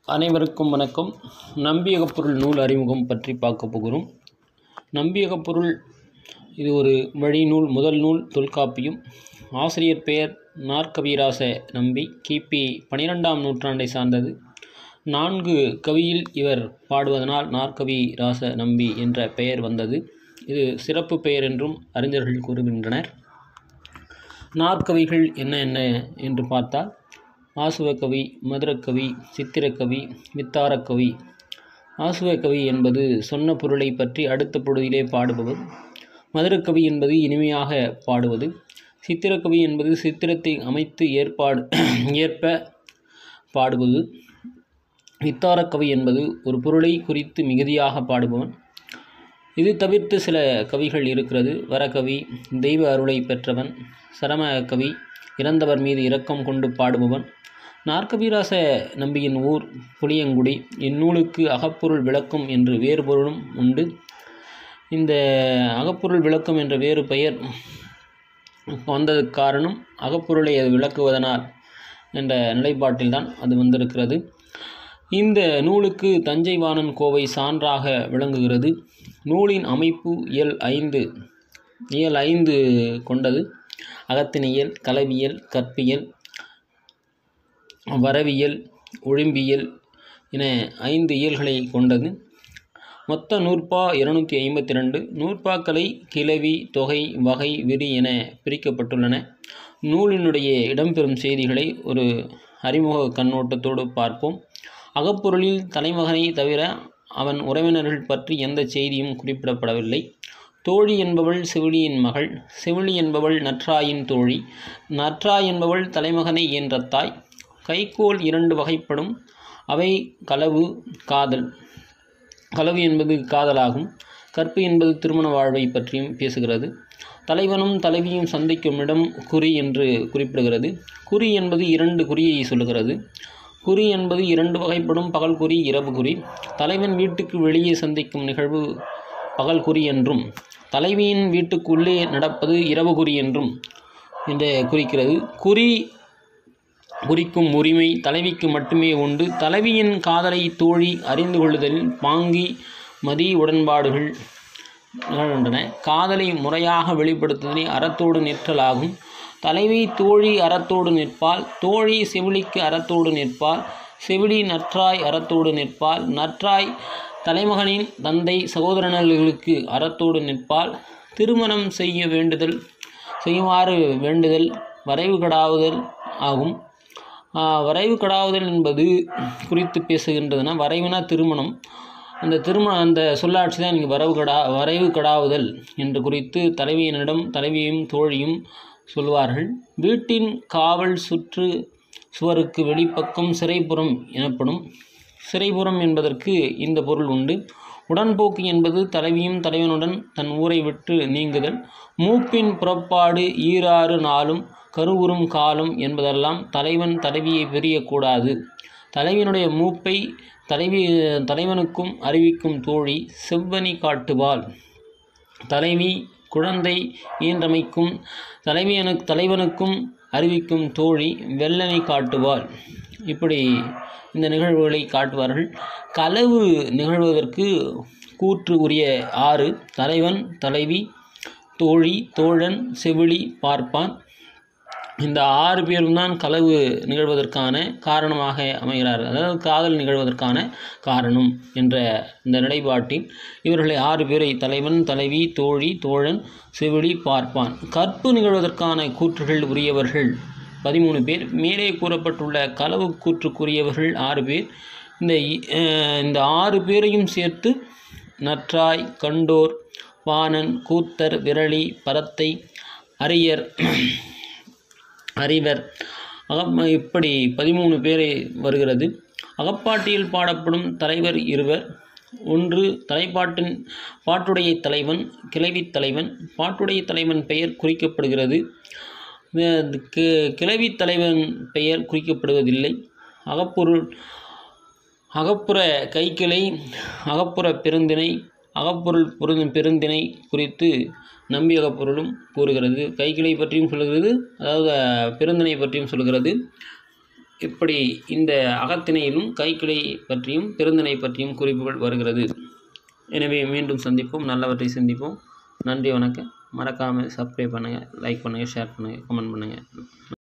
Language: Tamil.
அனைவருக்கும் வணக்கம் நம்பியகப்பொருள் நூல் அறிமுகம் பற்றி பார்க்க போகிறோம் நம்பியகப்பொருள் இது ஒரு வழிநூல் முதல் நூல் தொல்காப்பியம் ஆசிரியர் பெயர் நாற்கவிராச நம்பி கிபி பனிரெண்டாம் நூற்றாண்டை சார்ந்தது நான்கு கவியில் இவர் பாடுவதனால் நாற்கவி ராச நம்பி என்ற பெயர் வந்தது இது சிறப்பு பெயர் என்றும் அறிஞர்கள் கூறுகின்றனர் நாற்கவிகள் என்ன என்ன என்று பார்த்தால் ஆசுவக்கவி மதுரக்கவி சித்திரக்கவி வித்தாரக்கவி ஆசுவக்கவி என்பது சொன்ன பொருளை பற்றி அடுத்த பொழுதிலே பாடுபவர் மதுரக்கவி என்பது இனிமையாக பாடுவது சித்திரக்கவி என்பது சித்திரத்தை அமைத்து ஏற்பாடு ஏற்ப பாடுவது வித்தாரக்கவி என்பது ஒரு பொருளை குறித்து மிகுதியாக பாடுபவன் இது தவிர்த்து சில கவிகள் இருக்கிறது வரகவி தெய்வ அருளை பெற்றவன் சரம கவி இறந்தவர் மீது இரக்கம் கொண்டு பாடுபவன் நாற்கவிராச நம்பியின் ஊர் புளியங்குடி இந்நூலுக்கு அகப்பொருள் விளக்கம் என்று வேறு பொருளும் உண்டு இந்த அகப்பொருள் விளக்கம் என்ற வேறு பெயர் வந்ததுக்கு காரணம் அகப்பொருளை அது விளக்குவதனால் என்ற நிலைப்பாட்டில்தான் அது வந்திருக்கிறது இந்த நூலுக்கு தஞ்சை வாணன் கோவை சான்றாக விளங்குகிறது நூலின் அமைப்பு இயல் ஐந்து இயல் ஐந்து கொண்டது அகத்தினியல் கலவியல் கற்பியல் வரவியல் ஒழும்பியல் என ஐந்து இயல்களை கொண்டது மொத்த நூற்பா இருநூற்றி ஐம்பத்தி ரெண்டு நூற்பாக்களை கிளவி தொகை வகை விரி என பிரிக்கப்பட்டுள்ளன நூலினுடைய இடம்பெறும் செய்திகளை ஒரு அறிமுக கண்ணோட்டத்தோடு பார்ப்போம் அகப்பொருளில் தலைமகனை தவிர அவன் உறவினர்கள் பற்றி எந்த செய்தியும் குறிப்பிடப்படவில்லை தோழி என்பவள் செவிலியின் மகள் செவிலி என்பவள் நற்றாயின் தோழி நற்றாய் என்பவள் தலைமகனை என்ற தாய் கைகோல் இரண்டு வகைப்படும் அவை களவு காதல் களவு என்பது காதலாகும் கற்பு என்பது திருமண வாழ்வை பற்றியும் பேசுகிறது தலைவனும் தலைவியும் சந்திக்கும் இடம் குறி என்று குறிப்பிடுகிறது குறி என்பது இரண்டு குறியை சொல்லுகிறது குறி என்பது இரண்டு வகைப்படும் பகல் குறி இரவு குறி தலைவன் வீட்டுக்கு வெளியே சந்திக்கும் நிகழ்வு பகல் குறி என்றும் தலைவியின் வீட்டுக்குள்ளே நடப்பது இரவு குறி என்றும் என்று குறிக்கிறது குறி குறிக்கும் உரிமை தலைவிக்கு மட்டுமே உண்டு தலைவியின் காதலை தோழி அறிந்து கொள்ளுதலில் பாங்கி மதி உடன்பாடுகள் நிகழ்கின்றன காதலை முறையாக வெளிப்படுத்துதலே அறத்தோடு நிற்றலாகும் தலைவி தோழி அறத்தோடு நிற்பால் தோழி செவிலிக்கு அறத்தோடு நிற்பால் செவிலி நற்றாய் அறத்தோடு நிற்பால் நற்றாய் தலைமகனின் தந்தை சகோதரர்களுக்கு அறத்தோடு நிற்பால் திருமணம் செய்ய வேண்டுதல் செய்யுமாறு வேண்டுதல் வரைவு கடாவுதல் ஆகும் வரைவு கடாவுதல் என்பது குறித்து பேசுகின்றதுனா வரைவுனா திருமணம் அந்த திருமண அந்த சொல்லாட்சி தான் இங்கே வரவு கடா வரைவு கடாவுதல் என்று குறித்து தலைவியினிடம் தலைவியும் தோழியும் சொல்வார்கள் வீட்டின் காவல் சுற்று சுவருக்கு வெளிப்பக்கம் சிறைப்புறம் எனப்படும் சிறைப்புறம் என்பதற்கு இந்த பொருள் உண்டு உடன்போக்கு என்பது தலைவியும் தலைவனுடன் தன் ஊரை விட்டு நீங்குதல் மூப்பின் புறப்பாடு ஈராறு நாளும் கருவுறும் காலம் என்பதெல்லாம் தலைவன் தலைவியை பிரியக்கூடாது தலைவியினுடைய மூப்பை தலைவி தலைவனுக்கும் அறிவிக்கும் தோழி செவ்வனி காட்டுவாள் தலைவி குழந்தை ஈன்றமைக்கும் தலைவியனு தலைவனுக்கும் அறிவிக்கும் தோழி வெள்ளனை காட்டுவாள் இப்படி இந்த நிகழ்வுகளை காட்டுவார்கள் களவு நிகழ்வதற்கு கூற்று உரிய ஆறு தலைவன் தலைவி தோழி தோழன் செவிலி பார்ப்பான் இந்த ஆறு பேரும் தான் களவு நிகழ்வதற்கான காரணமாக அமைகிறார் அதாவது காதல் நிகழ்வதற்கான காரணம் என்ற இந்த நிலைப்பாட்டில் இவர்களை ஆறு பேரை தலைவன் தலைவி தோழி தோழன் செவிலி பார்ப்பான் கற்பு நிகழ்வதற்கான கூற்றுகள் உரியவர்கள் பதிமூணு பேர் மேலே கூறப்பட்டுள்ள களவு கூற்றுக்குரியவர்கள் ஆறு பேர் இந்த இந்த ஆறு பேரையும் சேர்த்து நற்றாய் கண்டோர் வாணன் கூத்தர் விரளி பரத்தை அரியர் அறிவர் அகம் இப்படி பதிமூணு பேரை வருகிறது அகப்பாட்டியில் பாடப்படும் தலைவர் இருவர் ஒன்று தலைப்பாட்டின் பாட்டுடைய தலைவன் கிளவி தலைவன் பாட்டுடைய தலைவன் பெயர் குறிக்கப்படுகிறது கிளவி தலைவன் பெயர் குறிக்கப்படுவதில்லை அகப்பொருள் அகப்புற கைக்கிளை அகப்புற பெருந்திணை அகப்பொருள் பொருந்தும் பெருந்திணை குறித்து நம்பியக பொருளும் கூறுகிறது கைக்கிளை பற்றியும் சொல்கிறது அதாவது பெருந்திணை பற்றியும் சொல்கிறது இப்படி இந்த அகத்திணையிலும் கைக்கிளை பற்றியும் பெருந்திணை பற்றியும் குறிப்புகள் வருகிறது எனவே மீண்டும் சந்திப்போம் நல்லவற்றை சிந்திப்போம் நன்றி வணக்கம் மறக்காமல் சப்ஸ்கிரைப் பண்ணுங்கள் லைக் பண்ணுங்கள் ஷேர் பண்ணுங்கள் கமெண்ட் பண்ணுங்கள்